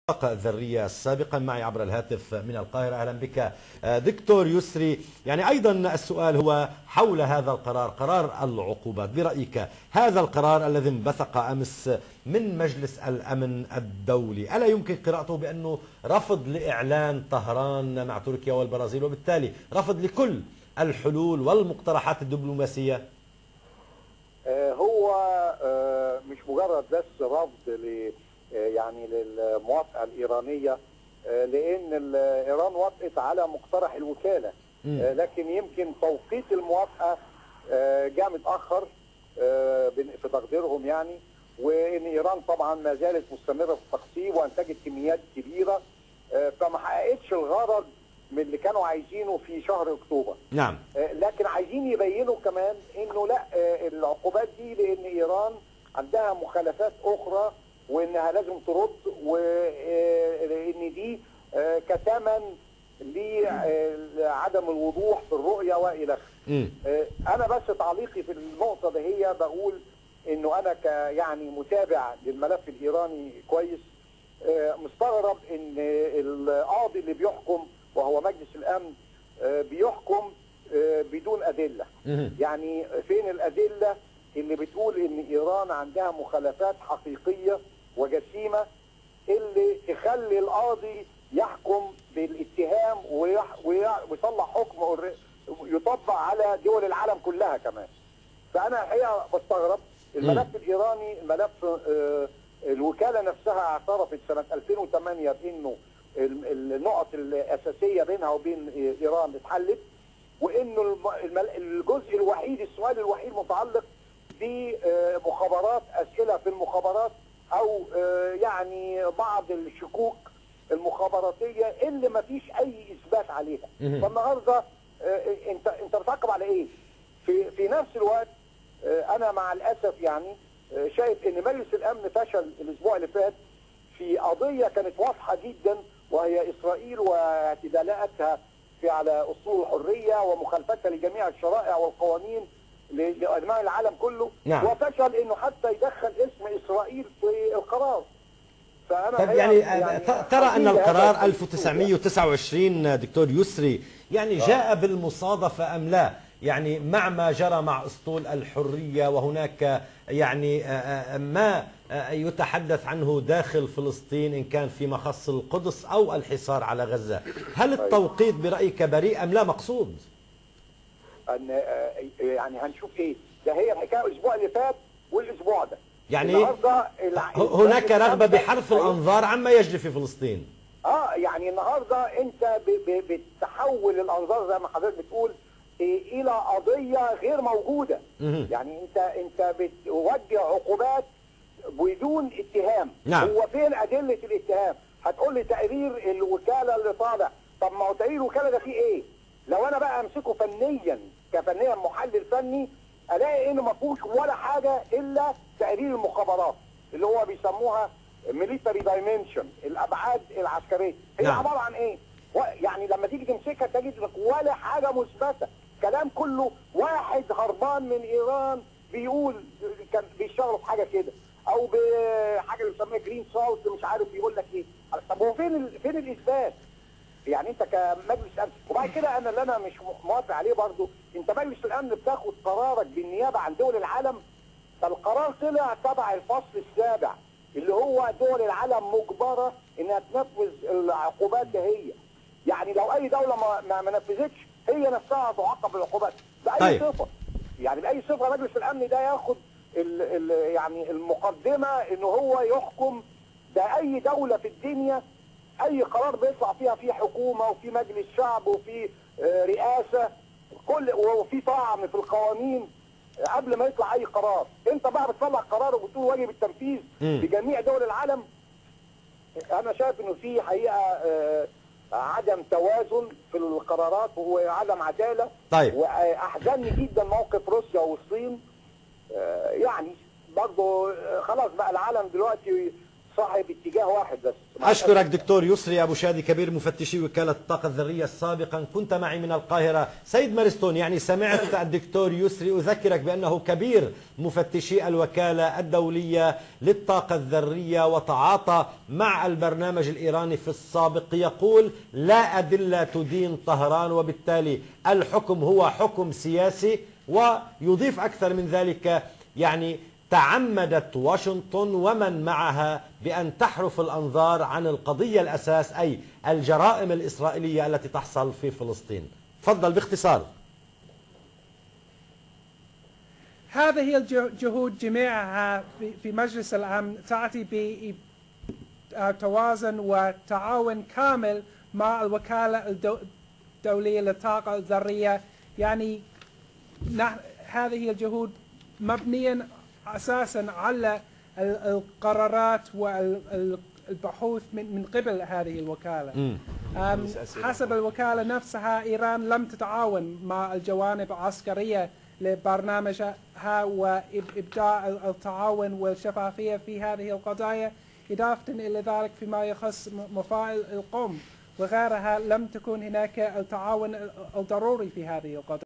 الطاقة الذرية سابقا معي عبر الهاتف من القاهرة أهلا بك دكتور يسري يعني أيضا السؤال هو حول هذا القرار قرار العقوبات برأيك هذا القرار الذي انبثق أمس من مجلس الأمن الدولي ألا يمكن قراءته بأنه رفض لإعلان طهران مع تركيا والبرازيل وبالتالي رفض لكل الحلول والمقترحات الدبلوماسية هو مش مجرد بس رفض ل يعني للموافقه الايرانيه لان ايران وافقت على مقترح الوكاله لكن يمكن توقيت الموافقه جاء متاخر في تقديرهم يعني وان ايران طبعا ما زالت مستمره في التقسيم وانتجت كميات كبيره فما حققتش الغرض من اللي كانوا عايزينه في شهر اكتوبر نعم لكن عايزين يبينوا كمان انه لا العقوبات دي لان ايران عندها مخالفات اخرى وانها لازم ترد وان دي كثمن لعدم الوضوح في الرؤيه والى اخره. انا بس تعليقي في النقطه ده هي بقول انه انا ك يعني متابع للملف الايراني كويس مستغرب ان القاضي اللي بيحكم وهو مجلس الامن بيحكم بدون ادله. يعني فين الادله اللي بتقول ان ايران عندها مخالفات حقيقيه وجسيمه اللي تخلي القاضي يحكم بالاتهام ويطلع حكم يطبق على دول العالم كلها كمان. فانا الحقيقه بستغرب الملف الايراني الملف الوكاله نفسها اعترفت سنه 2008 بانه النقط الاساسيه بينها وبين ايران اتحلت وانه الجزء الوحيد السؤال الوحيد متعلق بمخابرات اسئله في المخابرات او يعني بعض الشكوك المخابراتيه اللي ما فيش اي اثبات عليها فالنهارده انت انت بتعاقب على ايه في في نفس الوقت انا مع الاسف يعني شايف ان مجلس الامن فشل الاسبوع اللي فات في قضيه كانت واضحه جدا وهي اسرائيل واعتداءاتها في على اصول الحريه ومخالفتها لجميع الشرائع والقوانين لأجماع العالم كله نعم. وفشل انه حتى يدخل اسم اسرائيل في القرار فأنا طب يعني, يعني ترى ان القرار 1929 دكتور يسري يعني جاء بالمصادفه ام لا؟ يعني مع ما جرى مع اسطول الحريه وهناك يعني ما يتحدث عنه داخل فلسطين ان كان في مخص القدس او الحصار على غزه، هل التوقيت برايك بريء ام لا مقصود؟ ان يعني هنشوف ايه ده هي الحكايه الاسبوع اللي فات والاسبوع ده يعني هناك رغبه بحرف الانظار عما يجري في فلسطين اه يعني النهارده انت بتحول الانظار زي ما حضرتك بتقول الى قضيه غير موجوده يعني انت انت بتوجه عقوبات بدون اتهام نعم. هو فين ادله الاتهام هتقول لي تقرير الوكاله اللي طالع طب ما هو تقرير الوكاله ده فيه ايه لو انا بقى امسكه فنيا كفنيا محلل فني الاقي انه ما فيهوش ولا حاجه الا تقرير المخابرات اللي هو بيسموها ميليتري دايمنشن الابعاد العسكريه هي نعم. عباره عن ايه؟ يعني لما تيجي تمسكها تجد لك ولا حاجه مثبته كلام كله واحد هربان من ايران بيقول كان بيشتغلوا في حاجه كده او بحاجه اللي بيسموها جرين سولت مش عارف بيقول لك ايه طب هو فين ال... فين الاثبات؟ يعني انت كمجلس امن وبعد كده انا اللي انا مش موافق عليه برضو انت مجلس الامن بتاخد قرارك بالنيابه عن دول العالم فالقرار طلع تبع الفصل السابع اللي هو دول العالم مجبره انها تنفذ العقوبات ده هي يعني لو اي دوله ما, ما, ما نفذتش هي نفسها هتعاقب بالعقوبات باي طيب. صفه يعني باي صفه مجلس الامن ده ياخد ال ال يعني المقدمه ان هو يحكم ده اي دوله في الدنيا اي قرار بيطلع فيها في حكومه وفي مجلس شعب وفي رئاسه كل وفي طعن في القوانين قبل ما يطلع اي قرار انت بقى بتطلع قرار وبتقول واجب التنفيذ بجميع دول العالم انا شايف انه في حقيقه عدم توازن في القرارات وعدم عداله طيب واحزنني جدا موقف روسيا والصين يعني برضه خلاص بقى العالم دلوقتي صاحب اتجاه واحد بس أشكرك دكتور يسري أبو شادي كبير مفتشي وكالة الطاقة الذرية سابقا كنت معي من القاهرة سيد مارستون يعني سمعت الدكتور يسري أذكرك بأنه كبير مفتشي الوكالة الدولية للطاقة الذرية وتعاطى مع البرنامج الإيراني في السابق يقول لا أدلة تدين طهران وبالتالي الحكم هو حكم سياسي ويضيف أكثر من ذلك يعني تعمدت واشنطن ومن معها بأن تحرف الأنظار عن القضية الأساس أي الجرائم الإسرائيلية التي تحصل في فلسطين تفضل باختصار هذه الجهود جميعها في مجلس الأمن تأتي بتوازن وتعاون كامل مع الوكالة الدولية للطاقة الذرية يعني هذه الجهود مبنية اساسا على القرارات والبحوث من قبل هذه الوكاله حسب الوكاله نفسها ايران لم تتعاون مع الجوانب العسكريه لبرنامجها وابداء التعاون والشفافيه في هذه القضايا اضافه الى ذلك فيما يخص مفاعل القم وغيرها لم تكن هناك التعاون الضروري في هذه القضايا